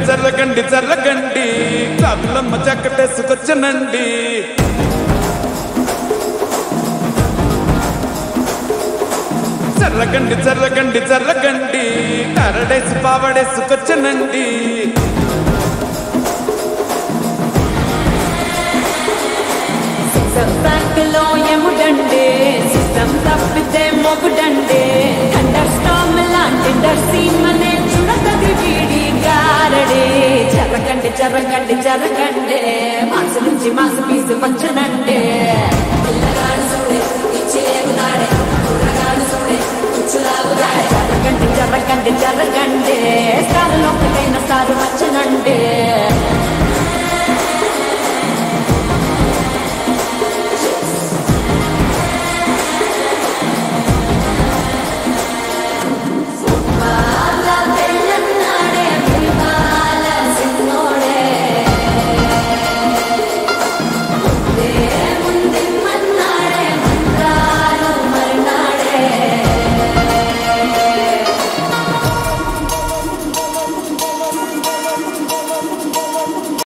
జర్రగండి జర్రగండి కాకులమ్మ చక్కటేసుకొచ్చనండి జర్రగండి జర్రగండి జర్రగండి కరడేసి పావడేసుకొచ్చనండి సంసాకిలో ఎముడండే system తప్పితే మొగుడండే thunder storm లాంటి డర్సీమనే చూడతది వీడి గారడే జరగండి జరగండి జరగండి మాసు నుంచి మాసు పీసు వచ్చనండే పిల్లగాడు చూడే ఇచ్చేగుదాడే కుర్రగాడు చూడే కుచ్చులాగుదాడే జరగండి జరగండి జరగండి స్టార్ లోకైన స్టార్ వచ్చి